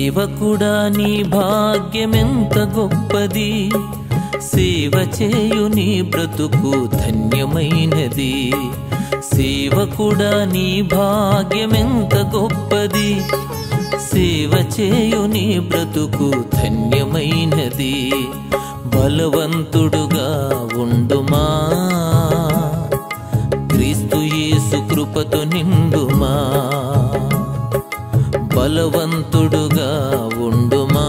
సేవకుడా నీ భాగ్యమెంత గొప్పది సేవ చేయు నీ బ్రతుకు ధన్యమైనది సేవకుడా నీ భాగ్యమెంత గొప్పది సేవ చేయు నీ బ్రతుకు ధన్యమైనది బలవంతుడుగా ఉండుమా క్రీస్తు యేసు కృపతో నిండుమా బలవంతుడుగా ఉండుమా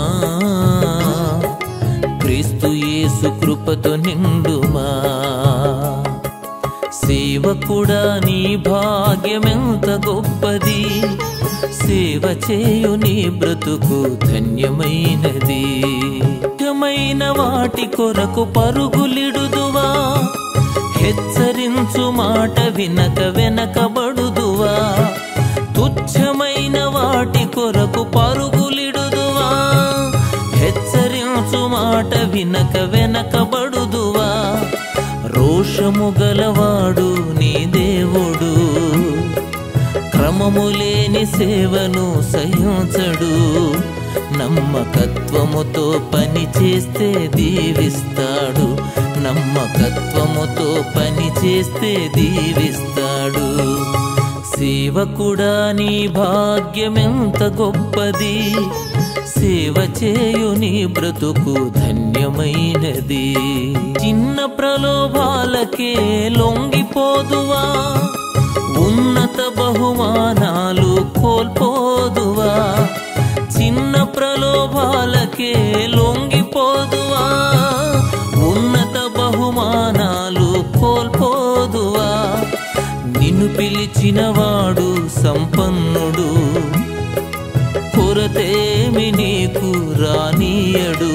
క్రీస్తు యేసు కృపతో నిండుమా సేవకుడా నీ భాగ్యమెంత గొప్పది సేవ చేయు నీ బ్రతుకు ధన్యమైనది ముఖ్యమైన వాటి కొరకు పరుగులిడుదువా హెచ్చరించు మాట వినక వెనకబడుదువా తుచ్చమైన వాటి కొరకు పరుగులిడుదువా హెచ్చరించు మాట వినక వెనకబడుదువా రోషము గలవాడు నీ దేవుడు క్రమము లేని సేవను సహించడు నమ్మకత్వముతో పని చేస్తే దీవిస్తాడు నమ్మకత్వముతో పని చేస్తే దీవిస్తాడు సేవకుడా నీ భాగ్యమెంత గొప్పది సేవ చేయు నీ బ్రతుకు ధన్యమైనది చిన్న ప్రలోభాలకే లొంగిపోదువా ఉన్నత బహుమానాలు కోల్పోదువా చిన్న ప్రలోభాలకే లొంగిపోదువా ఉన్నత బహుమానాలు కోల్పోదువా నిన్ను పిలిచినవాడు సంపన్నుడు కొరతేమి నీకు రానీయడు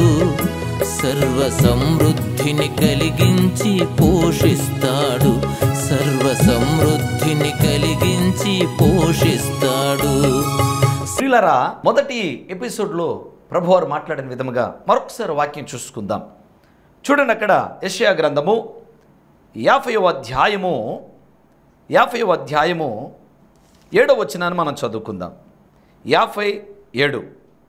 సర్వ సమృద్ధిని కలిగించి పోషిస్తాడు సర్వ సమృద్ధిని కలిగించి పోషిస్తాడు స్త్రీలరా మొదటి ఎపిసోడ్లో ప్రభువారు మాట్లాడిన విధముగా మరొకసారి వాక్యం చూసుకుందాం చూడండి అక్కడ యెషయా గ్రంథము యాభైవ అధ్యాయము యాభైవ అధ్యాయము ఏడవ వచనాన్ని మనం చదువుకుందాం యాభై ఏడు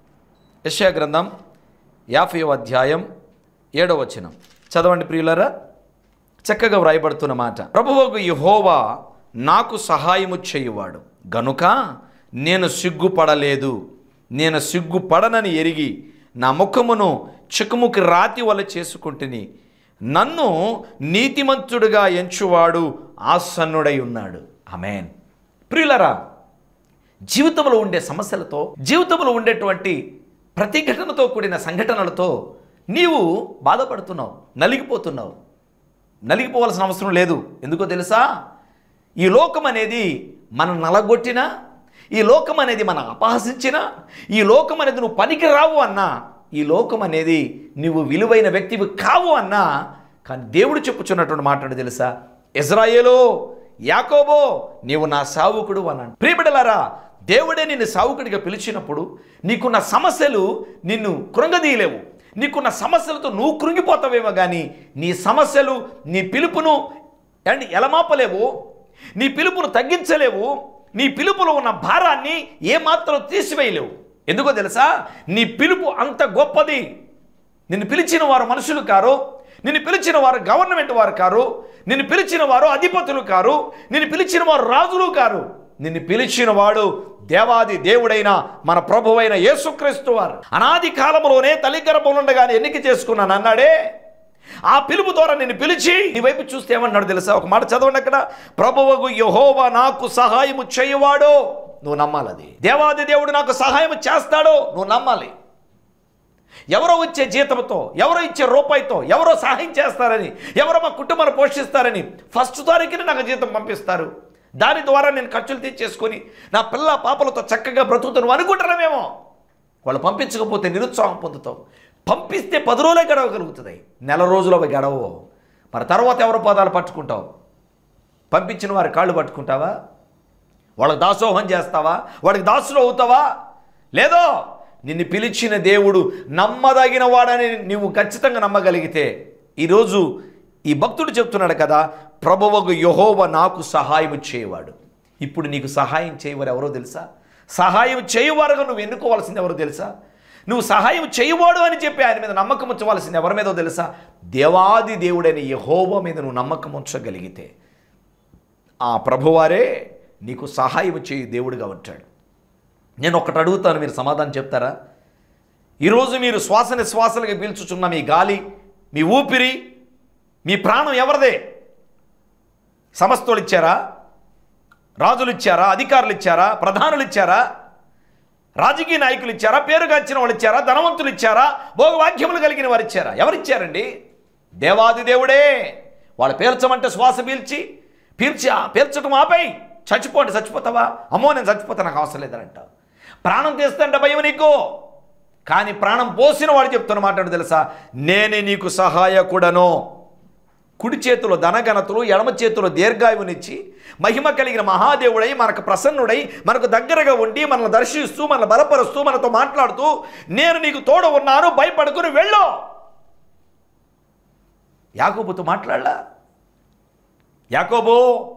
యెషయా గ్రంథం యాభైవ అధ్యాయం ఏడవ వచనం చదవండి ప్రియులరా చక్కగా వ్రాయబడుతున్న మాట ప్రభువకు యహోవా నాకు సహాయము చేయువాడు గనుక నేను సిగ్గుపడలేదు నేను సిగ్గుపడనని ఎరిగి నా ముఖమును చిక్కుముకి రాతి వల్ల చేసుకుంటుని నన్ను నీతిమంతుడుగా ఎంచువాడు ఆసన్నుడై ఉన్నాడు ఆమెన్ ప్రియులరా జీవితంలో ఉండే సమస్యలతో జీవితంలో ఉండేటువంటి ప్రతిఘటనతో కూడిన సంఘటనలతో నీవు బాధపడుతున్నావు నలిగిపోతున్నావు నలిగిపోవాల్సిన అవసరం లేదు ఎందుకో తెలుసా ఈ లోకం అనేది మనం నలగొట్టినా ఈ లోకం అనేది మనం అపహసించినా ఈ లోకం అనేది నువ్వు పనికి రావు అన్నా ఈ లోకం అనేది నువ్వు విలువైన వ్యక్తివి కావు అన్నా కానీ దేవుడు చెప్పుచున్నటువంటి మాట తెలుసా ఇజ్రాయేలో యాకోబో నీవు నా సావుకుడు అన్నాడు ప్రియబిడలారా దేవుడే నిన్ను సావుకుడిగా పిలిచినప్పుడు నీకున్న సమస్యలు నిన్ను కృంగదీయలేవు నీకున్న సమస్యలతో నువ్వు కృంగిపోతావేమో కానీ నీ సమస్యలు నీ పిలుపును అండ్ ఎలమాపలేవు నీ పిలుపును తగ్గించలేవు నీ పిలుపులో ఉన్న భారాన్ని ఏమాత్రం తీసివేయలేవు ఎందుకో తెలుసా నీ పిలుపు అంత గొప్పది నిన్ను పిలిచిన వారు మనుషులు కారు నిన్ను పిలిచిన వారు గవర్నమెంట్ వారు కారు నిన్ను పిలిచిన వారు అధిపతులు కారు నిన్ను పిలిచిన వారు రాజులు కారు నిన్ను పిలిచిన వాడు దేవాది దేవుడైన మన ప్రభువైన యేసుక్రీస్తు వారు అనాది కాలంలోనే తల్లి గర్భంలోండగానే ఎన్నిక చేసుకున్నాను అన్నాడే ఆ పిలుపు ద్వారా నిన్ను పిలిచి నీ వైపు చూస్తే ఏమన్నాడు తెలుసా ఒక మాట చదవండి అక్కడ ప్రభువగు యహోవా నాకు సహాయము చేయవాడో నువ్వు నమ్మాలి అది దేవాది దేవుడు నాకు సహాయం చేస్తాడో నువ్వు నమ్మాలి ఎవరో వచ్చే జీతంతో ఎవరో ఇచ్చే రూపాయితో ఎవరో సహాయం చేస్తారని ఎవరో మా కుటుంబాన్ని పోషిస్తారని ఫస్ట్ తారీఖున నాకు జీతం పంపిస్తారు దాని ద్వారా నేను ఖర్చులు తీర్చేసుకొని నా పిల్ల పాపలతో చక్కగా బ్రతుకుతాను అనుకుంటున్నామేమో వాళ్ళు పంపించకపోతే నిరుత్సాహం పొందుతావు పంపిస్తే పది రోజులే గడవగలుగుతుంది నెల రోజులు అవి గడవవు మరి తర్వాత ఎవరో పాదాలు పట్టుకుంటావు పంపించిన వారి కాళ్ళు పట్టుకుంటావా వాళ్ళకి దాసోహం చేస్తావా వాడికి దాసులు అవుతావా లేదో నిన్ను పిలిచిన దేవుడు నమ్మదగిన వాడని నీవు ఖచ్చితంగా నమ్మగలిగితే ఈరోజు ఈ భక్తుడు చెప్తున్నాడు కదా ప్రభువకు యహోవ నాకు సహాయం చేయవాడు ఇప్పుడు నీకు సహాయం చేయవారు ఎవరో తెలుసా సహాయం చేయువారుగా నువ్వు ఎన్నుకోవాల్సింది ఎవరో తెలుసా నువ్వు సహాయం చేయువాడు అని చెప్పి ఆయన మీద నమ్మకం ఉంచవలసింది ఎవరి మీదో తెలుసా దేవాది దేవుడైన యహోవ మీద నువ్వు నమ్మకం ఉంచగలిగితే ఆ ప్రభువారే నీకు సహాయం చేయు దేవుడిగా ఉంటాడు నేను ఒకటి అడుగుతాను మీరు సమాధానం చెప్తారా ఈరోజు మీరు శ్వాస నిశ్వాసలుగా పీల్చుచున్న మీ గాలి మీ ఊపిరి మీ ప్రాణం ఎవరిదే సమస్తోళ్ళు ఇచ్చారా రాజులు ఇచ్చారా అధికారులు ఇచ్చారా ప్రధానులు ఇచ్చారా రాజకీయ నాయకులు ఇచ్చారా పేరుగాంచిన వాళ్ళు ఇచ్చారా ధనవంతులు ఇచ్చారా భోగవాక్యములు కలిగిన వారు ఇచ్చారా ఎవరిచ్చారండి దేవాది దేవుడే వాళ్ళు పీల్చమంటే శ్వాస పీల్చి పీల్చి ఆ పీల్చడం ఆపై చచ్చిపోండి చచ్చిపోతావా అమ్మో నేను చచ్చిపోతా నాకు అవసరం లేదంట ప్రాణం తీస్తుంటే భయం నీకు కానీ ప్రాణం పోసిన వాడు చెప్తున్న మాట ఏంటో తెలుసా నేనే నీకు సహాయకుడను కుడి చేతిలో ధనఘనతలు ఎడమ చేతిలో దీర్ఘాయువునిచ్చి మహిమ కలిగిన మహాదేవుడై మనకు ప్రసన్నుడై మనకు దగ్గరగా ఉండి మనల్ని దర్శిస్తూ మనల్ని బలపరుస్తూ మనతో మాట్లాడుతూ నేను నీకు తోడు ఉన్నాను భయపడుకుని వెళ్ళు యాకోబుతో మాట్లాడలా యాకోబు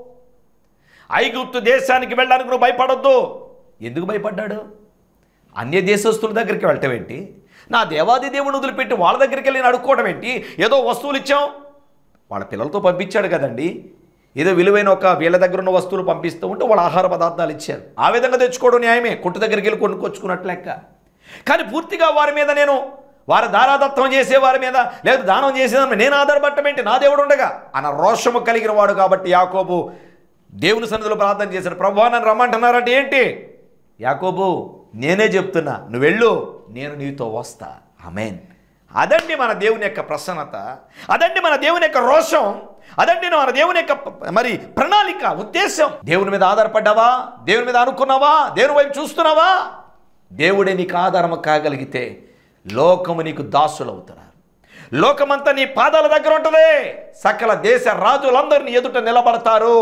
ఐగుప్తు దేశానికి వెళ్ళడానికి నువ్వు భయపడొద్దు ఎందుకు భయపడ్డాడు అన్య దేశస్తుల దగ్గరికి వెళ్ళటం ఏంటి నా దేవాది దేవుని వదిలిపెట్టి వాళ్ళ దగ్గరికి వెళ్ళి నేను అడుక్కోవడం ఏంటి ఏదో వస్తువులు ఇచ్చాం వాళ్ళ పిల్లలతో పంపించాడు కదండి ఏదో విలువైన ఒక వీళ్ళ దగ్గర ఉన్న వస్తువులు పంపిస్తూ ఉంటే వాళ్ళ ఆహార పదార్థాలు ఇచ్చారు ఆ విధంగా తెచ్చుకోవడం న్యాయమే కొట్టు దగ్గరికి వెళ్ళి కొనుక్కొచ్చుకున్నట్లు లెక్క కానీ పూర్తిగా వారి మీద నేను వారి దారాదత్తం చేసే వారి మీద లేదు దానం చేసేదాన్ని నేను ఆధారపడటం ఏంటి నా దేవుడు ఉండగా అన్న రోషము కలిగిన వాడు కాబట్టి యాకోబు దేవుని సన్నిధిలో ప్రార్థన చేశాడు ప్రభు నన్ను రమ్మంటున్నారంటే ఏంటి యాకోబు నేనే చెప్తున్నా నువ్వు వెళ్ళు నేను నీతో వస్తా అమేన్ అదండి మన దేవుని యొక్క ప్రసన్నత అదండి మన దేవుని యొక్క రోషం అదండి మన దేవుని యొక్క ప- మరి ప్రణాళిక ఉద్దేశం దేవుని మీద ఆధారపడ్డావా దేవుని మీద అనుకున్నావా దేవుని వైపు చూస్తున్నావా దేవుడే నీకు ఆధారము కాగలిగితే లోకము నీకు దాసులు అవుతున్నారు లోకమంతా నీ పాదాల దగ్గర ఉంటుంది సకల దేశ రాజులందరినీ ఎదుట నిలబడతారు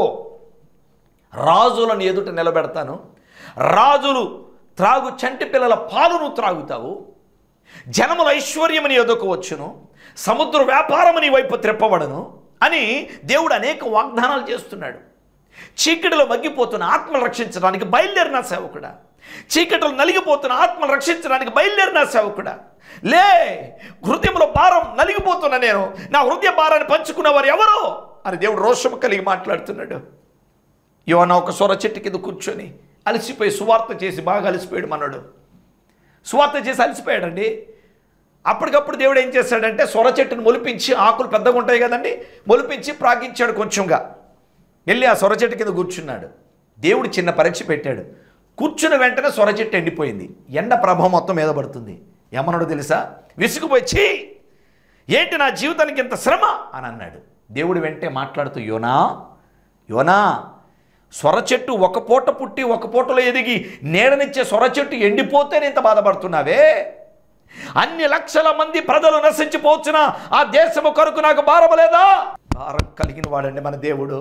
రాజులను ఎదుట నిలబెడతాను రాజులు త్రాగు చంటి పిల్లల పాలును త్రాగుతావు జనముల ఐశ్వర్యముని ఎదుకోవచ్చును సముద్ర వ్యాపారముని వైపు త్రిప్పబడను అని దేవుడు అనేక వాగ్దానాలు చేస్తున్నాడు చీకటిలో మగ్గిపోతున్న ఆత్మలు రక్షించడానికి బయలుదేరిన సేవకుడా చీకటిలో నలిగిపోతున్న ఆత్మలు రక్షించడానికి బయలుదేరిన సేవకుడా లే హృదయంలో భారం నలిగిపోతున్నా నేను నా హృదయ భారాన్ని పంచుకున్నవారు ఎవరు అని దేవుడు రోషము కలిగి మాట్లాడుతున్నాడు యువన ఒక సొర చెట్టు కింద కూర్చొని అలసిపోయి సువార్త చేసి బాగా అలసిపోయాడు మనడు సువార్త చేసి అలసిపోయాడండి అప్పటికప్పుడు దేవుడు ఏం చేశాడంటే సొర చెట్టును మొలిపించి ఆకులు పెద్దగా ఉంటాయి కదండి మొలిపించి ప్రాగించాడు కొంచెంగా వెళ్ళి ఆ సొర చెట్టు కింద కూర్చున్నాడు దేవుడు చిన్న పరీక్ష పెట్టాడు కూర్చున్న వెంటనే సొర చెట్టు ఎండిపోయింది ఎండ ప్రభావం మొత్తం మీద పడుతుంది ఏమన్నాడు తెలుసా విసుగుపోయి ఛీ ఏంటి నా జీవితానికి ఇంత శ్రమ అని అన్నాడు దేవుడు వెంటే మాట్లాడుతూ యోనా యోనా సొర చెట్టు ఒక పూట పుట్టి ఒక పూటలో ఎదిగి నీడనిచ్చే సొర చెట్టు ఎండిపోతేనే ఇంత బాధపడుతున్నావే అన్ని లక్షల మంది ప్రజలు నశించిపోవచ్చున ఆ దేశము కొరకు నాకు భారం లేదా భారం కలిగిన వాడండి మన దేవుడు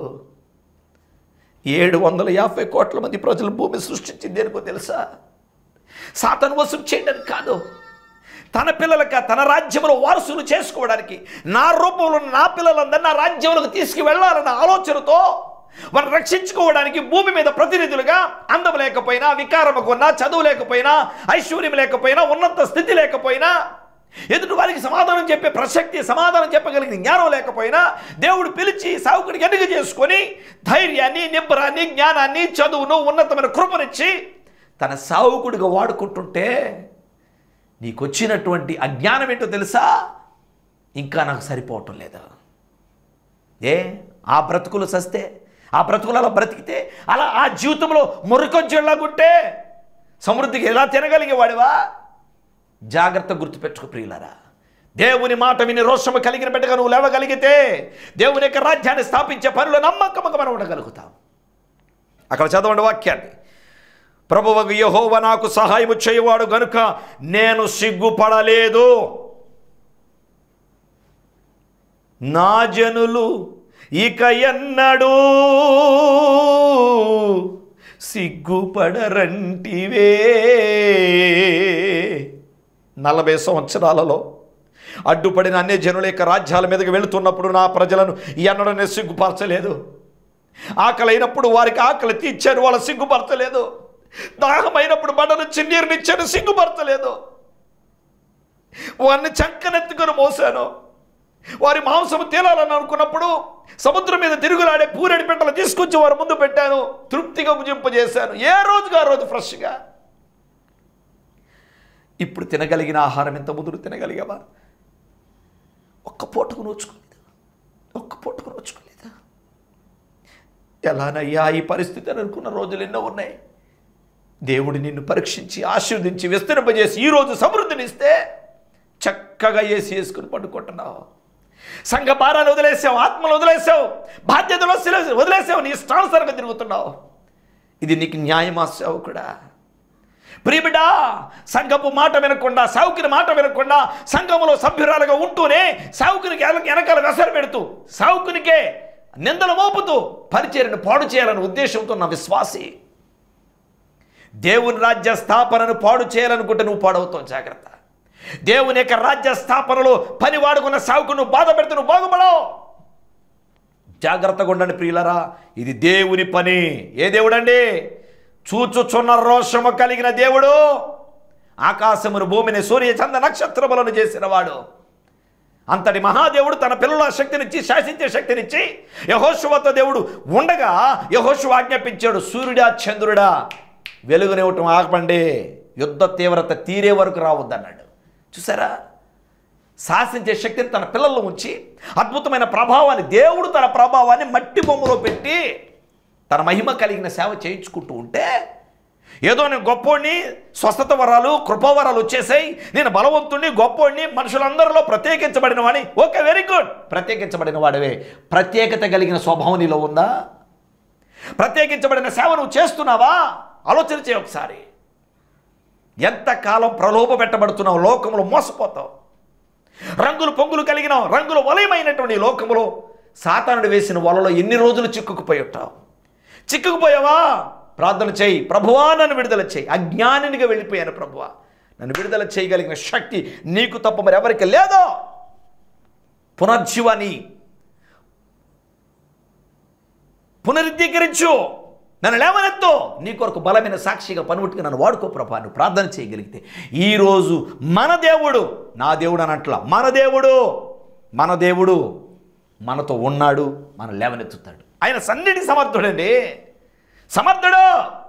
ఏడు వందల యాభై కోట్ల మంది ప్రజలు భూమి సృష్టించింది దేనికో తెలుసా సాతను వసూలు చేయడానికి కాదు తన పిల్లలకి తన రాజ్యంలో వారసులు చేసుకోవడానికి నా రూపంలో ఉన్న నా పిల్లలందరినీ నా రాజ్యంలోకి తీసుకువెళ్ళాలన్న ఆలోచనతో వారిని రక్షించుకోవడానికి భూమి మీద ప్రతినిధులుగా అందం లేకపోయినా వికారముకు ఉన్నా చదువు లేకపోయినా ఐశ్వర్యం లేకపోయినా ఉన్నత స్థితి లేకపోయినా ఎదుటి వారికి సమాధానం చెప్పే ప్రసక్తి సమాధానం చెప్పగలిగిన జ్ఞానం లేకపోయినా దేవుడు పిలిచి సావుకుడికి ఎన్నిక చేసుకొని ధైర్యాన్ని నిబ్బరాన్ని జ్ఞానాన్ని చదువును ఉన్నతమైన కృపనిచ్చి తన సావుకుడిగా వాడుకుంటుంటే నీకు వచ్చినటువంటి అజ్ఞానం ఏంటో తెలుసా ఇంకా నాకు సరిపోవటం లేదా ఏ ఆ బ్రతుకులు సస్తే ఆ బ్రతుకులు అలా బ్రతికితే అలా ఆ జీవితంలో మురికొంచెలాగుంటే సమృద్ధికి ఎలా తినగలిగేవాడివా జాగ్రత్త గుర్తుపెట్టుకో ప్రియులారా దేవుని మాట విని రోషము కలిగిన బిడ్డగా నువ్వు లేవగలిగితే దేవుని యొక్క రాజ్యాన్ని స్థాపించే పనిలో నమ్మకముగా మనం ఉండగలుగుతాం అక్కడ చదవండి వాక్యాన్ని ప్రభువగు యహోవ నాకు సహాయము చేయవాడు గనుక నేను సిగ్గుపడలేదు నా జనులు ఇక ఎన్నడూ సిగ్గుపడరంటివే నలభై సంవత్సరాలలో అడ్డుపడిన అన్ని జనుల యొక్క రాజ్యాల మీదకి వెళుతున్నప్పుడు నా ప్రజలను ఎన్నడనే సిగ్గుపరచలేదు ఆకలి అయినప్పుడు వారికి ఆకలి తీర్చారు వాళ్ళ సిగ్గుపరచలేదు దాహమైనప్పుడు బండ నుంచి నీరునిచ్చాను సిగ్గుపరచలేదు వారిని చంకనెత్తుకొని మోసాను వారి మాంసం తేలాలని అనుకున్నప్పుడు సముద్రం మీద తిరుగులాడే పూరెడి పెట్టలు తీసుకొచ్చి వారి ముందు పెట్టాను తృప్తిగా భుజింపజేశాను ఏ రోజుగా ఆ రోజు ఫ్రెష్గా ఇప్పుడు తినగలిగిన ఆహారం ఎంత ముదురు తినగలిగావా ఒక్క పూటకు నోచుకోలేదా ఒక్క పూటకు నోచుకోలేదా ఎలానయ్యా ఈ పరిస్థితి అని అనుకున్న రోజులు ఎన్నో ఉన్నాయి దేవుడు నిన్ను పరీక్షించి ఆశీర్వదించి విస్తరింపజేసి ఈరోజు సమృద్ధినిస్తే చక్కగా ఏసి వేసుకుని పడుకుంటున్నావు సంఘ భారాలు వదిలేసావు ఆత్మలు వదిలేసావు బాధ్యతలు వదిలేసావు వదిలేసావు నీ ఇష్టానుసారంగా తిరుగుతున్నావు ఇది నీకు న్యాయమా సేవకుడా ప్రియబిడ్డా సంఘపు మాట వినకుండా సావుకుని మాట వినకుండా సంఘములో సభ్యురాలుగా ఉంటూనే సావుకునికి వెనక- వెనకాల వెసరు పెడుతూ సావుకునికే నిందలు మోపుతూ పరిచయను పాడు చేయాలనే ఉద్దేశంతో నా విశ్వాసి దేవుని రాజ్య స్థాపనను పాడు చేయాలనుకుంటే నువ్వు పాడవుతావు జాగ్రత్త దేవుని యొక్క రాజ్య స్థాపనలో పని వాడుకున్న సావుకు నువ్వు బాధ పెడితే నువ్వు బాగుపడవు జాగ్రత్తగా ఉండండి ప్రియులరా ఇది దేవుని పని ఏ దేవుడండి చూచుచున్న రోషము కలిగిన దేవుడు ఆకాశమును భూమిని సూర్య చంద్ర నక్షత్రములను చేసినవాడు అంతటి మహాదేవుడు తన పిల్లల శక్తినిచ్చి శాసించే శక్తినిచ్చి యహోశువతో దేవుడు ఉండగా యహోశువ ఆజ్ఞాపించాడు సూర్యుడా చంద్రుడా వెలుగునివ్వటం ఆపండి యుద్ధ తీవ్రత తీరే వరకు రావద్దన్నాడు చూసారా శాసించే శక్తిని తన పిల్లల్లో ఉంచి అద్భుతమైన ప్రభావాన్ని దేవుడు తన ప్రభావాన్ని మట్టి బొమ్మలో పెట్టి తన మహిమ కలిగిన సేవ చేయించుకుంటూ ఉంటే ఏదో నేను గొప్పోడిని స్వస్థత వరాలు కృపావరాలు వచ్చేసాయి నేను బలవంతుణ్ణి గొప్పోడిని మనుషులందరిలో ప్రత్యేకించబడిన వాడిని ఓకే వెరీ గుడ్ ప్రత్యేకించబడిన వాడివే ప్రత్యేకత కలిగిన స్వభావం నీలో ఉందా ప్రత్యేకించబడిన సేవ నువ్వు చేస్తున్నావా ఆలోచన చేయ ఒకసారి ఎంతకాలం ప్రలోభ పెట్టబడుతున్నావు లోకంలో మోసపోతావు రంగులు పొంగులు కలిగిన రంగులు వలయమైనటువంటి ఈ లోకములో సాతానుడు వేసిన వలలో ఎన్ని రోజులు చిక్కుకుపోయి ఉంటావు చిక్కుకుపోయావా ప్రార్థన చేయి ప్రభువా నన్ను విడుదల చేయి అజ్ఞానినిగా వెళ్ళిపోయాను ప్రభువా నన్ను విడుదల చేయగలిగిన శక్తి నీకు తప్ప మరి ఎవరికి లేదో పునర్జీవాన్ని పునరుద్ధీకరించు నన్ను లేవనెత్తు నీ కొరకు బలమైన సాక్షిగా పనిముట్టుగా నన్ను వాడుకో ప్రభా నువ్వు ప్రార్థన చేయగలిగితే ఈరోజు మన దేవుడు నా దేవుడు అనట్ల మన దేవుడు మన దేవుడు మనతో ఉన్నాడు మన లేవనెత్తుతాడు ఆయన సన్నిధి సమర్థుడండి సమర్థుడు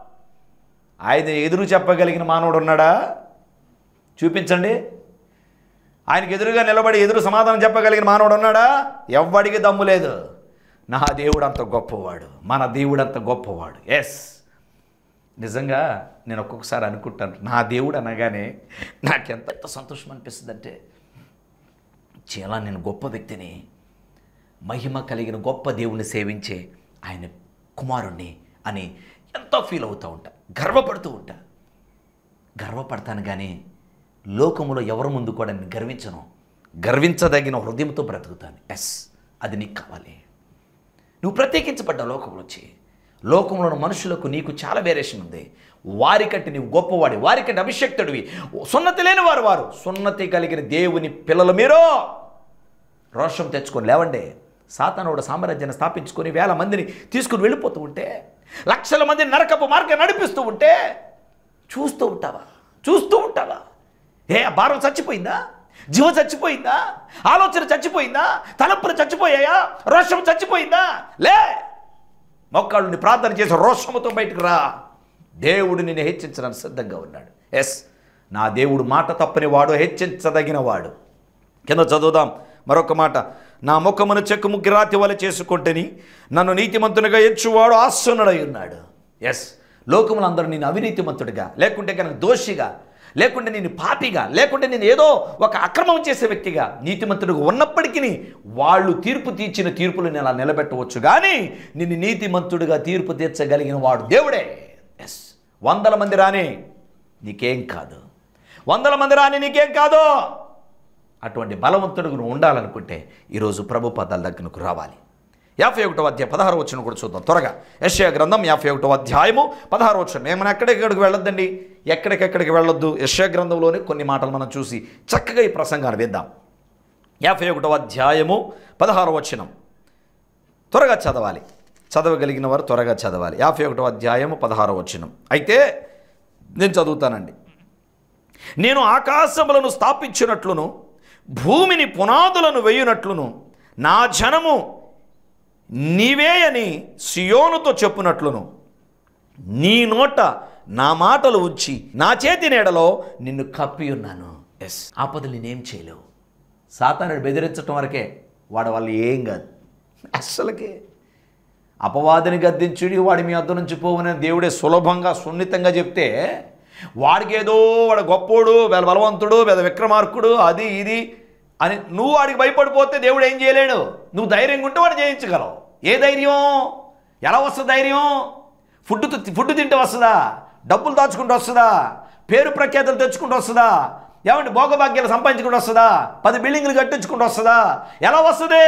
ఆయన ఎదురు చెప్పగలిగిన మానవుడు ఉన్నాడా చూపించండి ఆయనకి ఎదురుగా నిలబడి ఎదురు సమాధానం చెప్పగలిగిన మానవుడు ఉన్నాడా ఎవ్వడికి దమ్ము లేదు నా దేవుడు అంత గొప్పవాడు మన దేవుడు అంత గొప్పవాడు ఎస్ నిజంగా నేను ఒక్కొక్కసారి అనుకుంటాను నా దేవుడు అనగానే నాకెంత సంతోషం అనిపిస్తుంది అంటే చాలా నేను గొప్ప వ్యక్తిని మహిమ కలిగిన గొప్ప దేవుణ్ణి సేవించే ఆయన కుమారుణ్ణి అని ఎంతో ఫీల్ అవుతూ ఉంటా గర్వపడుతూ ఉంటా గర్వపడతాను కానీ లోకములో ఎవరి ముందు కూడా నేను గర్వించను గర్వించదగిన హృదయంతో బ్రతుకుతాను ఎస్ అది నీకు కావాలి నువ్వు ప్రత్యేకించబడ్డ లోకంలో వచ్చి లోకంలోని మనుషులకు నీకు చాలా వేరియేషన్ ఉంది వారికంటే నీవు గొప్పవాడి వారికంటే అభిషక్తుడివి సున్నతి లేని వారు వారు సున్నతి కలిగిన దేవుని పిల్లలు మీరు రోషం తెచ్చుకొని లేవండి సాతానుడు సామ్రాజ్యాన్ని స్థాపించుకొని వేల మందిని తీసుకుని వెళ్ళిపోతూ ఉంటే లక్షల మందిని నరకపు మార్గం నడిపిస్తూ ఉంటే చూస్తూ ఉంటావా చూస్తూ ఉంటావా ఏ ఆ భారం చచ్చిపోయిందా జీవం చచ్చిపోయిందా ఆలోచన చచ్చిపోయిందా తలంపులు చచ్చిపోయాయా రోషం చచ్చిపోయిందా లే మొక్కళ్ళని ప్రార్థన చేసి రోషముతో బయటకు రా దేవుడు నిన్ను హెచ్చించడానికి సిద్ధంగా ఉన్నాడు ఎస్ నా దేవుడు మాట తప్పని వాడు హెచ్చించదగిన వాడు కింద చదువుదాం మరొక మాట నా ముఖమును చెక్కు ముగ్గి రాతి వల్ల చేసుకుంటేని నన్ను నీతిమంతునిగా ఎంచువాడు ఆశ్వనుడై ఉన్నాడు ఎస్ లోకములు అందరూ నేను అవినీతిమంతుడిగా లేకుంటే కనుక దోషిగా లేకుంటే నేను పాపిగా లేకుంటే నేను ఏదో ఒక అక్రమం చేసే వ్యక్తిగా నీతిమంతుడిగా ఉన్నప్పటికీ వాళ్ళు తీర్పు తీర్చిన తీర్పులు నేను అలా నిలబెట్టవచ్చు కానీ నిన్ను నీతిమంతుడిగా తీర్పు తీర్చగలిగిన వాడు దేవుడే ఎస్ వందల మంది రాని నీకేం కాదు వందల మంది రాని నీకేం కాదు అటువంటి బలవంతుడు నువ్వు ఉండాలనుకుంటే ఈరోజు ప్రభు పదాల దగ్గరకు రావాలి యాభై ఒకటో అధ్యాయం పదహారు వచ్చిన కూడా చూద్దాం త్వరగా యశ్యా గ్రంథం యాభై ఒకటో అధ్యాయము పదహారు వచ్చిన మేము ఎక్కడెక్కడికి వెళ్ళొద్దండి ఎక్కడికెక్కడికి వెళ్ళొద్దు యశ్యా గ్రంథంలోనే కొన్ని మాటలు మనం చూసి చక్కగా ఈ ప్రసంగాన్ని విద్దాం యాభై ఒకటో అధ్యాయము పదహారు వచనం త్వరగా చదవాలి చదవగలిగిన వారు త్వరగా చదవాలి యాభై ఒకటో అధ్యాయము పదహారో వచనం అయితే నేను చదువుతానండి నేను ఆకాశములను స్థాపించినట్లును భూమిని పునాదులను వేయునట్లును నా జనము నీవే అని సియోనుతో చెప్పునట్లును నీ నోట నా మాటలు ఉంచి నా చేతి నీడలో నిన్ను కప్పి ఉన్నాను ఎస్ ఆపదలు నేనేం చేయలేవు సాతానుడు బెదిరించటం వరకే వాడి వల్ల ఏం కాదు అస్సలకే అపవాదిని గద్దించుడి వాడి మీ అద్దం నుంచి పోవని దేవుడే సులభంగా సున్నితంగా చెప్తే వాడికి ఏదో వాడు గొప్పోడు వేల బలవంతుడు వేద విక్రమార్కుడు అది ఇది అని నువ్వు వాడికి భయపడిపోతే దేవుడు ఏం చేయలేడు నువ్వు ధైర్యంగా ఉంటే వాడు జయించగలవు ఏ ధైర్యం ఎలా వస్తుంది ధైర్యం ఫుడ్ తి- ఫుడ్ తింటే వస్తుందా డబ్బులు దాచుకుంటూ వస్తుందా పేరు ప్రఖ్యాతులు తెచ్చుకుంటూ వస్తుందా ఏమంటే భోగభాగ్యాలు సంపాదించుకుంటూ వస్తుందా పది బిల్డింగ్లు కట్టించుకుంటూ వస్తుందా ఎలా వస్తుంది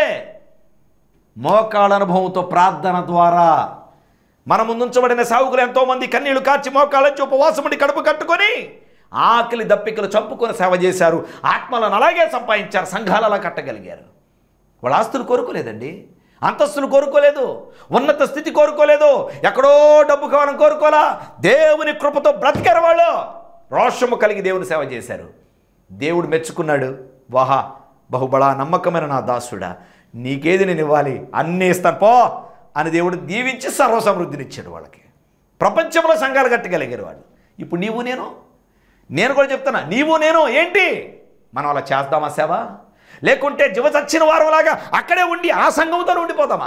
మోకాళ్ళ అనుభవంతో ప్రార్థన ద్వారా మన ముందుంచబడిన సావుకులు ఎంతోమంది కన్నీళ్లు కార్చి మోకాళ్ళంచి ఉపవాసముడి కడుపు కట్టుకొని ఆకలి దప్పికలు చంపుకొని సేవ చేశారు ఆత్మలను అలాగే సంపాదించారు సంఘాలు అలా కట్టగలిగారు వాళ్ళ ఆస్తులు కోరుకోలేదండి అంతస్తులు కోరుకోలేదు ఉన్నత స్థితి కోరుకోలేదు ఎక్కడో డబ్బు కావాలని కోరుకోలా దేవుని కృపతో బ్రతికారు వాళ్ళు రోషము కలిగి దేవుని సేవ చేశారు దేవుడు మెచ్చుకున్నాడు వాహా బహుబలా నమ్మకమైన నా దాసుడా నీకేది నేను ఇవ్వాలి అన్నీ ఇస్తాను పో అని దేవుడు దీవించి సర్వసమృద్ధినిచ్చాడు వాళ్ళకి ప్రపంచంలో సంఘాలు కట్టగలిగారు వాళ్ళు ఇప్పుడు నీవు నేను నేను కూడా చెప్తున్నా నీవు నేను ఏంటి మనం అలా చేద్దామా సేవ లేకుంటే జీవ చచ్చిన వారంలాగా అక్కడే ఉండి ఆ సంఘంతో ఉండిపోతామా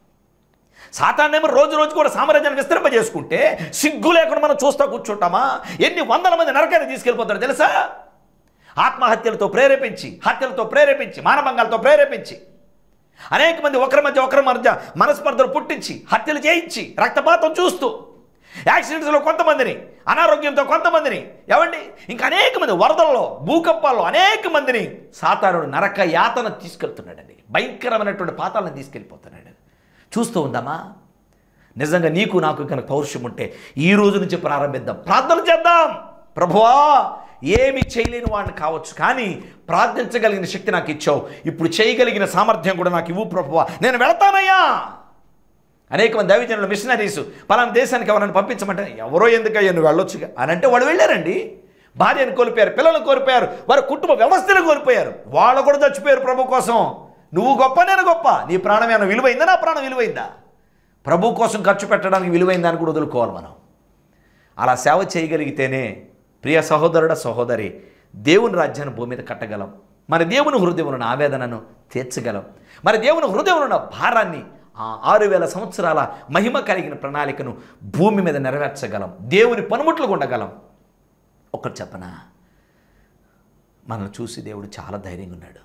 సాతాన్నేమో రోజు రోజు కూడా సామ్రాజ్యాన్ని విస్తరింపజేసుకుంటే సిగ్గు లేకుండా మనం చూస్తూ కూర్చుంటామా ఎన్ని వందల మంది నరకాన్ని తీసుకెళ్ళిపోతారు తెలుసా ఆత్మహత్యలతో ప్రేరేపించి హత్యలతో ప్రేరేపించి మానభంగాలతో ప్రేరేపించి అనేక మంది ఒకరి మధ్య ఒకరి మధ్య మనస్పర్ధలు పుట్టించి హత్యలు చేయించి రక్తపాతం చూస్తూ యాక్సిడెంట్స్లో కొంతమందిని అనారోగ్యంతో కొంతమందిని ఏమండి ఇంకా అనేక మంది వరదల్లో భూకంపాల్లో అనేక మందిని సాతానుడు నరక యాతన తీసుకెళ్తున్నాడండి భయంకరమైనటువంటి పాతాలను తీసుకెళ్ళిపోతున్నాడు చూస్తూ ఉందామా నిజంగా నీకు నాకు కనుక పౌరుషం ఉంటే ఈ రోజు నుంచి ప్రారంభిద్దాం ప్రార్థన చేద్దాం ప్రభువా ఏమి చేయలేని వాడిని కావచ్చు కానీ ప్రార్థించగలిగిన శక్తి నాకు ఇచ్చావు ఇప్పుడు చేయగలిగిన సామర్థ్యం కూడా నాకు ఇవ్వు ప్రభువా నేను వెళతానయ్యా అనేక మంది దైవజనులు మిషనరీస్ పలానా దేశానికి ఎవరైనా పంపించమంటే ఎవరో ఎందుకయ్యా నువ్వు వెళ్ళొచ్చుగా అని అంటే వాళ్ళు వెళ్ళారండి భార్యను కోల్పోయారు పిల్లలు కోల్పోయారు వారి కుటుంబ వ్యవస్థను కోల్పోయారు వాళ్ళు కూడా చచ్చిపోయారు ప్రభు కోసం నువ్వు గొప్ప నేను గొప్ప నీ ప్రాణం ఏమైనా విలువైందా నా ప్రాణం విలువైందా ప్రభు కోసం ఖర్చు పెట్టడానికి విలువైందా అని కూడా వదులుకోవాలి మనం అలా సేవ చేయగలిగితేనే ప్రియ సహోదరుడ సహోదరి దేవుని రాజ్యాన్ని భూమి మీద కట్టగలం మన దేవుని హృదయమున ఆవేదనను తీర్చగలం మన దేవుని హృదయమున భారాన్ని ఆ ఆరు వేల సంవత్సరాల మహిమ కలిగిన ప్రణాళికను భూమి మీద నెరవేర్చగలం దేవుని పనిముట్లు ఉండగలం ఒకటి చెప్పనా మనల్ని చూసి దేవుడు చాలా ధైర్యంగా ఉన్నాడు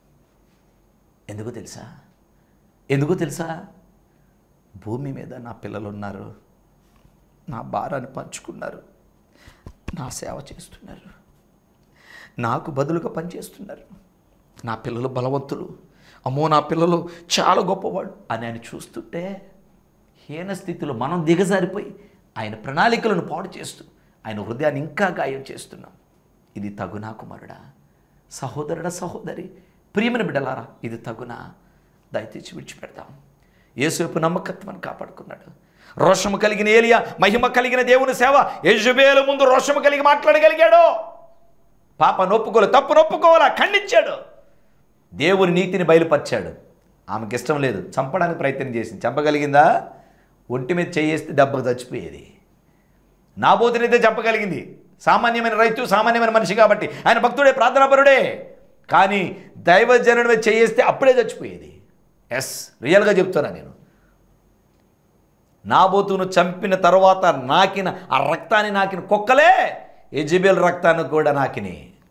ఎందుకు తెలుసా ఎందుకు తెలుసా భూమి మీద నా పిల్లలు ఉన్నారు నా భారాన్ని పంచుకున్నారు నా సేవ చేస్తున్నారు నాకు బదులుగా పనిచేస్తున్నారు నా పిల్లలు బలవంతులు అమ్మో నా పిల్లలు చాలా గొప్పవాడు అని ఆయన చూస్తుంటే హీన స్థితిలో మనం దిగజారిపోయి ఆయన ప్రణాళికలను పాడు చేస్తూ ఆయన హృదయాన్ని ఇంకా గాయం చేస్తున్నాం ఇది తగునా కుమారుడా సహోదరుడా సహోదరి ప్రియమైన బిడ్డలారా ఇది తగునా దయతీచి విడిచిపెడతాం యేసువైపు నమ్మకత్వాన్ని కాపాడుకున్నాడు రోషము కలిగిన ఏలియా మహిమ కలిగిన దేవుని సేవ యజుబేలు ముందు రోషము కలిగి మాట్లాడగలిగాడు పాప నొప్పుకోలే తప్పు నొప్పుకోవాలా ఖండించాడు దేవుని నీతిని బయలుపరిచాడు ఆమెకి ఇష్టం లేదు చంపడానికి ప్రయత్నం చేసింది చంపగలిగిందా ఒంటి మీద చేయేస్తే దెబ్బకు చచ్చిపోయేది నాబోతునైతే చెప్పగలిగింది సామాన్యమైన రైతు సామాన్యమైన మనిషి కాబట్టి ఆయన భక్తుడే ప్రార్థనాపరుడే కానీ దైవజనుడి మీద చేయేస్తే అప్పుడే చచ్చిపోయేది ఎస్ రియల్గా చెప్తున్నా నేను నాబోతును చంపిన తర్వాత నాకిన ఆ రక్తాన్ని నాకిన కుక్కలే ఎజిబెల్ రక్తాన్ని కూడా నాకిని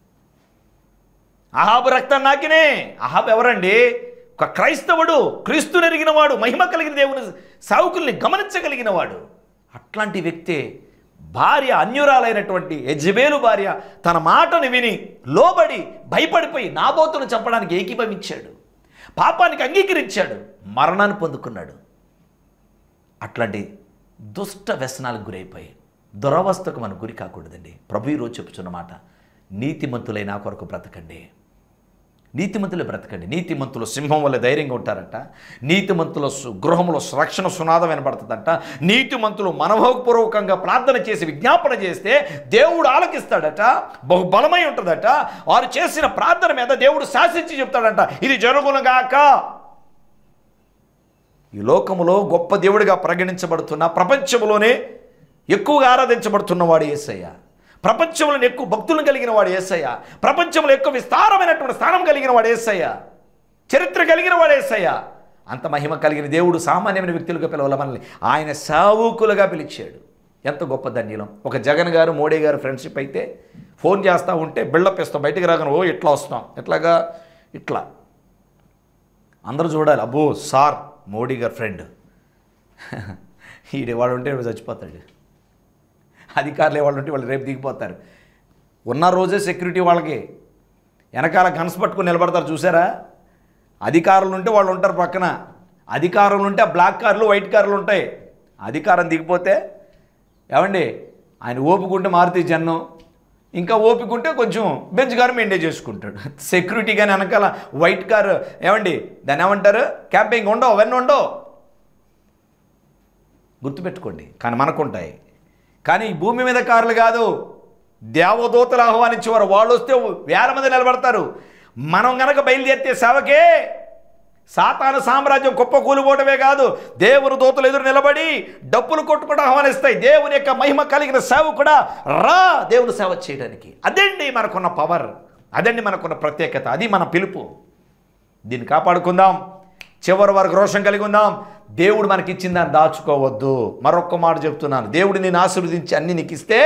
అహాబు రక్తాన్ని నాకినే అహాబు ఎవరండి ఒక క్రైస్తవుడు క్రీస్తు నెరిగిన వాడు మహిమ కలిగిన దేవుని సావుకుల్ని గమనించగలిగిన వాడు అట్లాంటి వ్యక్తే భార్య అన్యురాలైనటువంటి యజ్బేలు భార్య తన మాటను విని లోబడి భయపడిపోయి నాబోతును చంపడానికి ఏకీభవించాడు పాపానికి అంగీకరించాడు మరణాన్ని పొందుకున్నాడు అట్లాంటి దుష్ట వ్యసనాలకు గురైపోయి దురవస్థకు మనం గురి కాకూడదండి ప్రభు ఈరోజు చెప్పుచున్న మాట నీతిమంతులైన కొరకు బ్రతకండి నీతిమంతులు బ్రతకండి నీతిమంతులు సింహం వల్ల ధైర్యంగా ఉంటారట నీతిమంతుల సు- గృహంలో రక్షణ సునాదం వినబడుతుందంట నీతిమంతులు మనోభోగపూర్వకంగా ప్రార్థన చేసి విజ్ఞాపన చేస్తే దేవుడు ఆలకిస్తాడట బహు బలమై ఉంటుందట వారు చేసిన ప్రార్థన మీద దేవుడు శాసించి చెప్తాడంట ఇది జరుగునుగాక ఈ లోకములో గొప్ప దేవుడిగా పరిగణించబడుతున్న ప్రపంచంలోనే ఎక్కువగా ఆరాధించబడుతున్న వాడు ఏసయ్య ప్రపంచంలో ఎక్కువ భక్తులను కలిగిన వాడు ఏసయ్య ప్రపంచంలో ఎక్కువ విస్తారమైనటువంటి స్థానం కలిగిన వాడు ఏసయ్య చరిత్ర కలిగిన వాడు ఏసయ్య అంత మహిమ కలిగిన దేవుడు సామాన్యమైన వ్యక్తులుగా పిలవాల మనల్ని ఆయన సావుకులుగా పిలిచాడు ఎంత గొప్ప ధన్యులం ఒక జగన్ గారు మోడీ గారు ఫ్రెండ్షిప్ అయితే ఫోన్ చేస్తూ ఉంటే బిల్డప్ ఇస్తాం బయటికి రాగానే ఓ ఇట్లా వస్తాం ఎట్లాగా ఇట్లా అందరూ చూడాలి అబ్బో సార్ మోడీ గారి ఫ్రెండ్ ఈడే వాడు ఉంటే వీడు చచ్చిపోతాడు అధికారులు వాళ్ళు ఉంటే వాళ్ళు రేపు దిగిపోతారు ఉన్న రోజే సెక్యూరిటీ వాళ్ళకి వెనకాల గన్స్ పట్టుకుని నిలబడతారు చూసారా అధికారులు ఉంటే వాళ్ళు ఉంటారు పక్కన అధికారులు ఉంటే ఆ బ్లాక్ కార్లు వైట్ కార్లు ఉంటాయి అధికారం దిగిపోతే ఏమండి ఆయన ఓపికంటే మారుతి జన్నం ఇంకా ఓపిక ఉంటే కొంచెం బెంచ్ కారు మెయింటైన్ చేసుకుంటాడు సెక్యూరిటీ కానీ వెనకాల వైట్ కారు ఏమండి దాన్ని ఏమంటారు క్యాంపింగ్ ఉండవు అవన్నీ ఉండవు గుర్తుపెట్టుకోండి కానీ మనకుంటాయి కానీ ఈ భూమి మీద కార్లు కాదు దేవదూతలు ఆహ్వానించేవారు వాళ్ళు వస్తే వేల మంది నిలబడతారు మనం గనక బయలుదేరితే సేవకే సాతాను సామ్రాజ్యం కుప్ప కూలిపోవటమే కాదు దేవుని దూతలు ఎదురు నిలబడి డప్పులు కొట్టుకుంటూ ఆహ్వానిస్తాయి దేవుని యొక్క మహిమ కలిగిన సేవ కూడా రా దేవుని సేవ చేయడానికి అదండి మనకున్న పవర్ అదండి మనకున్న ప్రత్యేకత అది మన పిలుపు దీన్ని కాపాడుకుందాం చివరి వరకు రోషం కలిగి ఉందాం దేవుడు మనకి ఇచ్చిన దాన్ని దాచుకోవద్దు మరొక్క మాట చెప్తున్నాను దేవుడు నేను ఆశీర్వదించి అన్ని నీకు ఇస్తే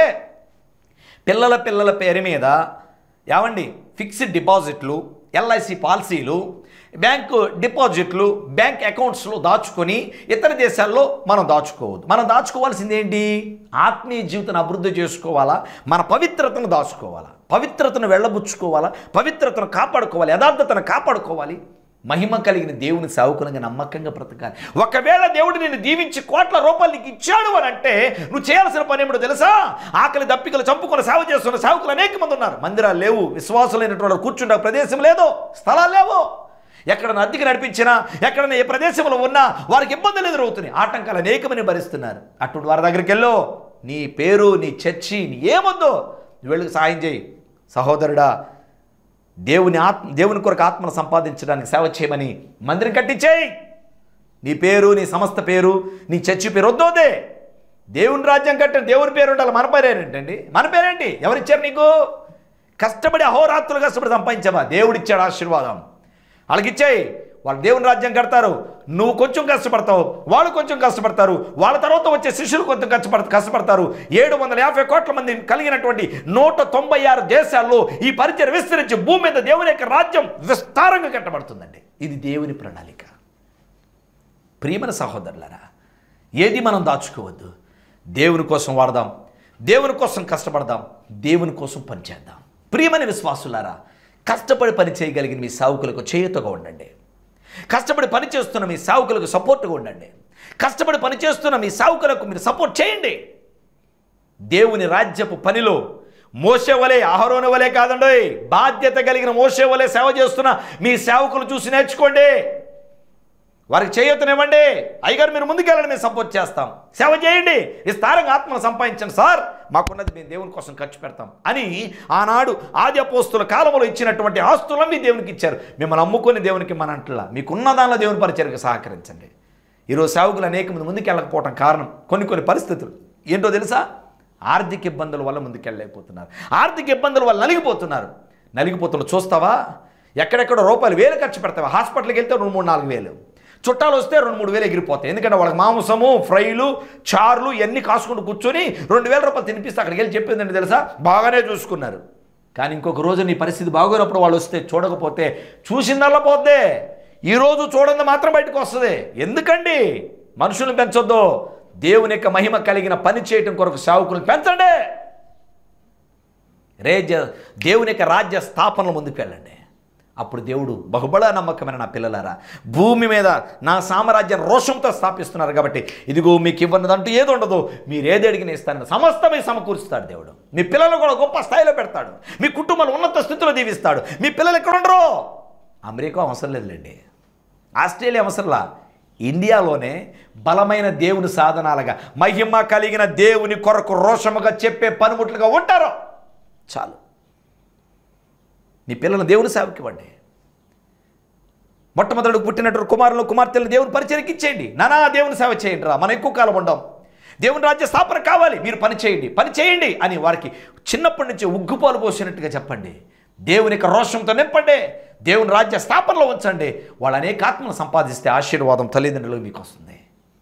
పిల్లల పిల్లల పేరు మీద ఏమండి ఫిక్స్డ్ డిపాజిట్లు ఎల్ఐసి పాలసీలు బ్యాంకు డిపాజిట్లు బ్యాంక్ అకౌంట్స్లో దాచుకొని ఇతర దేశాల్లో మనం దాచుకోవద్దు మనం దాచుకోవాల్సింది ఏంటి ఆత్మీయ జీవితాన్ని అభివృద్ధి చేసుకోవాలా మన పవిత్రతను దాచుకోవాలా పవిత్రతను వెళ్ళబుచ్చుకోవాలా పవిత్రతను కాపాడుకోవాలి యథార్థతను కాపాడుకోవాలి మహిమ కలిగిన దేవుని సావుకులంగా నమ్మకంగా బ్రతకాలి ఒకవేళ దేవుడు నిన్ను దీవించి కోట్ల రూపాయలు నీకు ఇచ్చాడు అని అంటే నువ్వు చేయాల్సిన పని ఏమిటో తెలుసా ఆకలి దప్పికలు చంపుకొని సేవ చేస్తున్న సేవకులు అనేక మంది ఉన్నారు మందిరాలు లేవు విశ్వాసులైనటువంటి వాళ్ళు కూర్చుంటే ప్రదేశం లేదు స్థలాలు లేవు ఎక్కడ అద్దెకి నడిపించినా ఎక్కడ ఏ ప్రదేశంలో ఉన్నా వారికి ఇబ్బందులు ఎదురవుతున్నాయి ఆటంకాలు అనేకమని భరిస్తున్నారు అటువంటి వారి దగ్గరికి వెళ్ళు నీ పేరు నీ చర్చి నీ ఏమొద్దు నువ్వు వెళ్ళి సాయం చేయి సహోదరుడా దేవుని ఆత్మ దేవుని కొరకు ఆత్మను సంపాదించడానికి సేవ చేయమని మందిరం కట్టించేయి నీ పేరు నీ సంస్థ పేరు నీ చర్చి పేరు వద్దోదే దేవుని రాజ్యం కట్టిన దేవుని పేరు ఉండాలి మన పేరు ఏంటండి మన పేరేంటి ఎవరిచ్చారు నీకు కష్టపడి అహోరాత్రులు కష్టపడి సంపాదించావా దేవుడిచ్చాడు ఆశీర్వాదం వాళ్ళకి ఇచ్చేయి వాళ్ళు దేవుని రాజ్యం కడతారు నువ్వు కొంచెం కష్టపడతావు వాళ్ళు కొంచెం కష్టపడతారు వాళ్ళ తర్వాత వచ్చే శిష్యులు కొంచెం కష్టపడ కష్టపడతారు ఏడు వందల యాభై కోట్ల మంది కలిగినటువంటి నూట తొంభై ఆరు దేశాల్లో ఈ పరిచయం విస్తరించి భూమి మీద దేవుని యొక్క రాజ్యం విస్తారంగా కట్టబడుతుందండి ఇది దేవుని ప్రణాళిక ప్రియమైన సహోదరులారా ఏది మనం దాచుకోవద్దు దేవుని కోసం వాడదాం దేవుని కోసం కష్టపడదాం దేవుని కోసం పనిచేద్దాం ప్రియమైన విశ్వాసులారా కష్టపడి పని చేయగలిగిన మీ సావుకులకు చేయుతగా ఉండండి కష్టపడి పని చేస్తున్న మీ సావుకులకు సపోర్ట్గా ఉండండి కష్టపడి పని చేస్తున్న మీ సావుకులకు మీరు సపోర్ట్ చేయండి దేవుని రాజ్యపు పనిలో మోసే వలె ఆహరోని వలె కాదండి బాధ్యత కలిగిన మోసే వలె సేవ చేస్తున్న మీ సేవకులు చూసి నేర్చుకోండి వారికి చేయొత్తునివ్వండి అయ్యగారు మీరు ముందుకెళ్ళండి మేము సపోర్ట్ చేస్తాం సేవ చేయండి విస్తారంగా ఆత్మను సంపాదించండి సార్ మాకున్నది మేము దేవుని కోసం ఖర్చు పెడతాం అని ఆనాడు ఆది అపోస్తుల కాలంలో ఇచ్చినటువంటి ఆస్తులన్నీ దేవునికి ఇచ్చారు మిమ్మల్ని అమ్ముకొని దేవునికి మన అంటలా మీకున్న దానిలో దేవుని పరిచయకు సహకరించండి ఈరోజు సేవకులు అనేక మంది ముందుకెళ్ళకపోవడం కారణం కొన్ని కొన్ని పరిస్థితులు ఏంటో తెలుసా ఆర్థిక ఇబ్బందుల వల్ల ముందుకెళ్ళలేకపోతున్నారు ఆర్థిక ఇబ్బందుల వల్ల నలిగిపోతున్నారు నలిగిపోతున్నారు చూస్తావా ఎక్కడెక్కడ రూపాయలు వేలు ఖర్చు పెడతావా హాస్పిటల్కి వెళ్తే రెండు మూడు నాలుగు వేలు చుట్టాలు వస్తే రెండు మూడు వేలు ఎగిరిపోతాయి ఎందుకంటే వాళ్ళకి మాంసము ఫ్రైలు చార్లు ఇవన్నీ కాసుకుంటూ కూర్చొని రెండు వేల రూపాయలు తినిపిస్తే అక్కడికి వెళ్ళి చెప్పిందండి తెలుసా బాగానే చూసుకున్నారు కానీ ఇంకొక రోజు నీ పరిస్థితి బాగోనప్పుడు వాళ్ళు వస్తే చూడకపోతే చూసిందల్లా పోద్దే ఈరోజు చూడండి మాత్రం బయటకు వస్తుంది ఎందుకండి మనుషులను పెంచొద్దు దేవుని యొక్క మహిమ కలిగిన పని చేయటం కొరకు సావుకులను పెంచండి రేజ దేవుని యొక్క రాజ్య స్థాపనలు ముందుకు వెళ్ళండి అప్పుడు దేవుడు బహుబల నమ్మకమైన నా పిల్లలారా భూమి మీద నా సామ్రాజ్యం రోషంతో స్థాపిస్తున్నారు కాబట్టి ఇదిగో మీకు ఇవ్వన్నదంటూ ఏది ఉండదు మీరు ఏది అడిగిన ఇస్తానని సమస్తమే సమకూరుస్తాడు దేవుడు మీ పిల్లలు కూడా గొప్ప స్థాయిలో పెడతాడు మీ కుటుంబాలు ఉన్నత స్థితిలో దీవిస్తాడు మీ పిల్లలు ఎక్కడ ఉండరు అమెరికా అవసరం లేదులేండి ఆస్ట్రేలియా అవసరంలా ఇండియాలోనే బలమైన దేవుని సాధనాలుగా మహిమ కలిగిన దేవుని కొరకు రోషముగా చెప్పే పనిముట్లుగా ఉంటారు చాలు నీ పిల్లలు దేవుని సేవకి ఇవ్వండి మొట్టమొదటి పుట్టినట్టు కుమారులు కుమార్తెలు దేవుని పరిచయకి ఇచ్చేయండి నానా దేవుని సేవ చేయండి రా మనం ఎక్కువ కాలం ఉండం దేవుని రాజ్య స్థాపన కావాలి మీరు పని చేయండి పని చేయండి అని వారికి చిన్నప్పటి నుంచి ఉగ్గుపాలు పోసినట్టుగా చెప్పండి దేవుని యొక్క రోషంతో నింపండి దేవుని రాజ్య స్థాపనలో ఉంచండి వాళ్ళు అనేక ఆత్మను సంపాదిస్తే ఆశీర్వాదం తల్లిదండ్రులకు మీకు వస్తుంది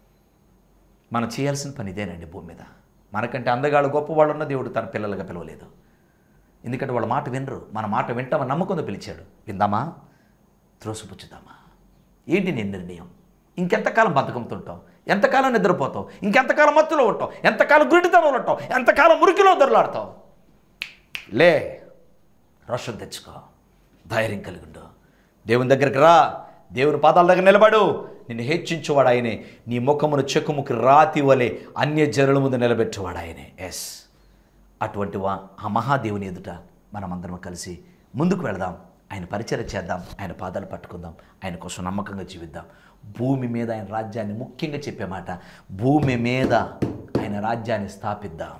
మనం చేయాల్సిన పని ఇదేనండి భూమి మీద మనకంటే అందగాళ్ళు గొప్పవాళ్ళు ఉన్న దేవుడు తన పిల్లలుగా పిలవలేదు ఎందుకంటే వాళ్ళ మాట వినరు మన మాట వింటామని నమ్మకంతో పిలిచాడు విందామా త్రోసిపుచ్చుదామా ఏంటి నీ నిర్ణయం ఇంకెంతకాలం బతకంతో ఉంటావు ఎంతకాలం నిద్రపోతావు ఇంకెంతకాలం మత్తులో ఉంటావు ఎంతకాలం గురిటితనంలో ఉంటావు ఎంతకాలం మురికిలో దొరలాడతావు లే రోషం తెచ్చుకో ధైర్యం కలిగి ఉండు దేవుని దగ్గరికి రా దేవుని పాదాల దగ్గర నిలబడు నిన్ను హెచ్చించువాడు ఆయనే నీ ముఖమును చెక్కుముకి రాతి వలె అన్య జనుల ముందు నిలబెట్టువాడు ఆయనే ఎస్ అటువంటి వా ఆ మహాదేవుని ఎదుట మనమందరం కలిసి ముందుకు వెళదాం ఆయన పరిచయం చేద్దాం ఆయన పాదాలు పట్టుకుందాం ఆయన కోసం నమ్మకంగా జీవిద్దాం భూమి మీద ఆయన రాజ్యాన్ని ముఖ్యంగా చెప్పే మాట భూమి మీద ఆయన రాజ్యాన్ని స్థాపిద్దాం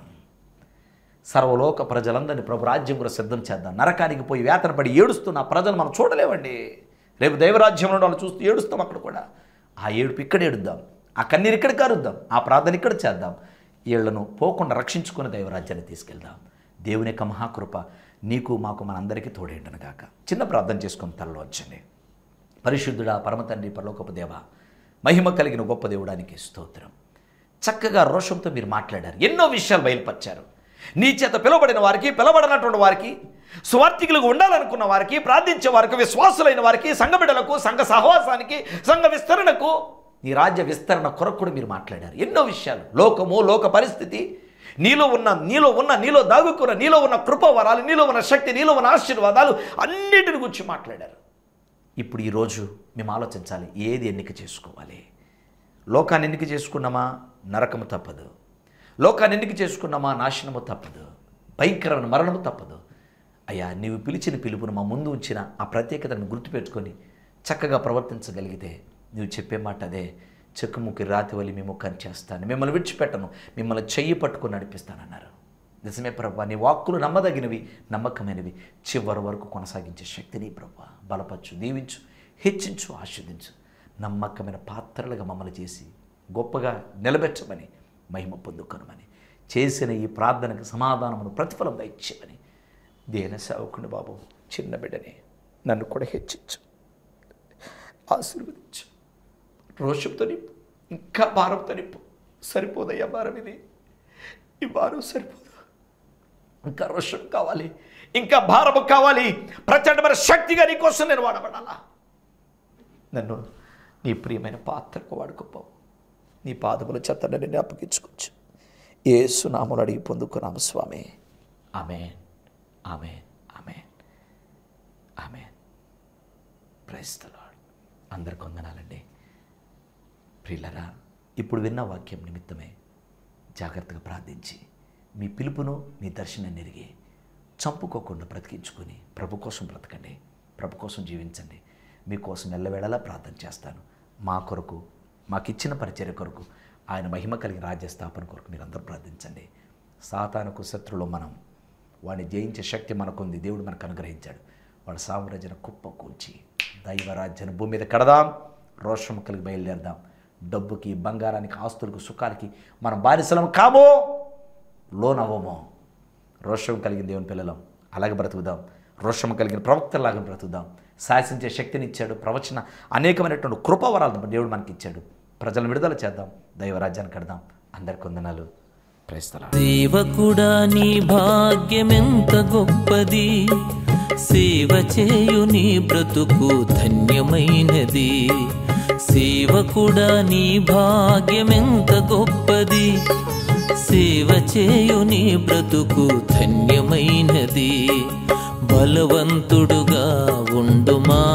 సర్వలోక ప్రజలందరినీ ప్రభు రాజ్యం కూడా సిద్ధం చేద్దాం నరకానికి పోయి వేతన పడి ఏడుస్తున్న ఆ ప్రజలు మనం చూడలేమండి రేపు దైవరాజ్యంలో వాళ్ళు చూస్తూ ఏడుస్తాం అక్కడ కూడా ఆ ఏడుపు ఇక్కడ ఏడుద్దాం ఆ కన్నీరు ఇక్కడ కారుద్దాం ఆ ప్రార్థన ఇక్కడ చేద్దాం వీళ్లను పోకుండా రక్షించుకుని దైవరాజ్యాన్ని తీసుకెళ్దాం దేవుని యొక్క మహాకృప నీకు మాకు మనందరికీ తోడేంటను గాక చిన్న ప్రార్థన చేసుకుని తలలో వచ్చండి పరిశుద్ధుడా పరమతండ్రి పరలోకపు దేవ మహిమ కలిగిన గొప్ప దేవుడానికి స్తోత్రం చక్కగా రోషంతో మీరు మాట్లాడారు ఎన్నో విషయాలు బయలుపరిచారు నీ చేత పిలువబడిన వారికి పిలవబడినటువంటి వారికి స్వార్థికులుగా ఉండాలనుకున్న వారికి ప్రార్థించే వారికి విశ్వాసులైన వారికి సంఘ బిడ్డలకు సంఘ సహవాసానికి సంఘ విస్తరణకు నీ రాజ్య విస్తరణ కొరకు కూడా మీరు మాట్లాడారు ఎన్నో విషయాలు లోకము లోక పరిస్థితి నీలో ఉన్న నీలో ఉన్న నీలో దాగుకున్న నీలో ఉన్న కృపవరాలు నీలో ఉన్న శక్తి నీలో ఉన్న ఆశీర్వాదాలు అన్నిటిని గురించి మాట్లాడారు ఇప్పుడు ఈరోజు మేము ఆలోచించాలి ఏది ఎన్నిక చేసుకోవాలి లోకాన్ని ఎన్నిక చేసుకున్నామా నరకము తప్పదు లోకాన్ని ఎన్నిక చేసుకున్నామా నాశనము తప్పదు భయంకరమైన మరణము తప్పదు అయ్యా నీవు పిలిచిన పిలుపును మా ముందు ఉంచిన ఆ ప్రత్యేకతను గుర్తుపెట్టుకొని చక్కగా ప్రవర్తించగలిగితే నువ్వు చెప్పే మాట అదే చెక్కుముక్కి రాతి వలి మీ ముఖాన్ని చేస్తాను మిమ్మల్ని విడిచిపెట్టను మిమ్మల్ని చెయ్యి పట్టుకొని నడిపిస్తానన్నారు నిజమే ప్రభా నీ వాక్కులు నమ్మదగినవి నమ్మకమైనవి చివరి వరకు కొనసాగించే శక్తిని ప్రభా బలపరచు దీవించు హెచ్చించు ఆస్వాదించు నమ్మకమైన పాత్రలుగా మమ్మల్ని చేసి గొప్పగా నిలబెట్టమని మహిమ పొందుకొనమని చేసిన ఈ ప్రార్థనకు సమాధానమును ప్రతిఫలం దయచేయమని దేన సేవకుని బాబు చిన్న బిడ్డని నన్ను కూడా హెచ్చించు ఆశీర్వదించు రోషంతో నింపు ఇంకా భారంతో నింపు సరిపోదయ్యా భారం ఇది ఈ భారం సరిపోదు ఇంకా రోషం కావాలి ఇంకా భారము కావాలి ప్రచండమైన శక్తిగా నీ కోసం నేను వాడబడాలా నన్ను నీ ప్రియమైన పాత్రకు వాడుకోపో నీ పాదముల చెత్త నేను అప్పగించుకోవచ్చు ఏ సునాములు అడిగి పొందుకున్నాము స్వామి ఆమె ఆమె ఆమె ఆమె ప్రైస్తలాడు అందరికి వందనాలండి ప్రియులరా ఇప్పుడు విన్న వాక్యం నిమిత్తమే జాగ్రత్తగా ప్రార్థించి మీ పిలుపును మీ దర్శనాన్ని ఎరిగి చంపుకోకుండా బ్రతికించుకొని ప్రభు కోసం బ్రతకండి ప్రభు కోసం జీవించండి మీకోసం ఎల్లవేళలా ప్రార్థన చేస్తాను మా కొరకు మాకిచ్చిన పరిచర్య కొరకు ఆయన మహిమ కలిగిన రాజ్య స్థాపన కొరకు మీరందరూ ప్రార్థించండి సాతానుకు శత్రులో మనం వాడిని జయించే శక్తి మనకుంది దేవుడు మనకు అనుగ్రహించాడు వాడు సామ్రాజ్యం కుప్ప కూల్చి దైవరాజ్యాన్ని భూమి మీద కడదాం రోషం కలిగి బయలుదేరదాం డబ్బుకి బంగారానికి ఆస్తులకు సుఖాలకి మనం బానిసలం కామో లోనవ్వమో రోషం కలిగిన దేవుని పిల్లలం అలాగే బ్రతుకుదాం రోషం కలిగిన ప్రవక్తలాగా బ్రతుకుదాం శాసించే శక్తిని ఇచ్చాడు ప్రవచన అనేకమైనటువంటి కృపవరాలను దేవుడు మనకి ఇచ్చాడు ప్రజలను విడుదల చేద్దాం దైవరాజ్యాన్ని కడదాం అందరికి వందనాలు ప్రేస్తలా సేవకుడా నీ భాగ్యమెంత గొప్పది సేవ చేయు నీ బ్రతుకు ధన్యమైనది సేవకుడా నీ భాగ్యమెంత గొప్పది సేవ చేయు నీ బ్రతుకు ధన్యమైనది బలవంతుడుగా ఉండుమా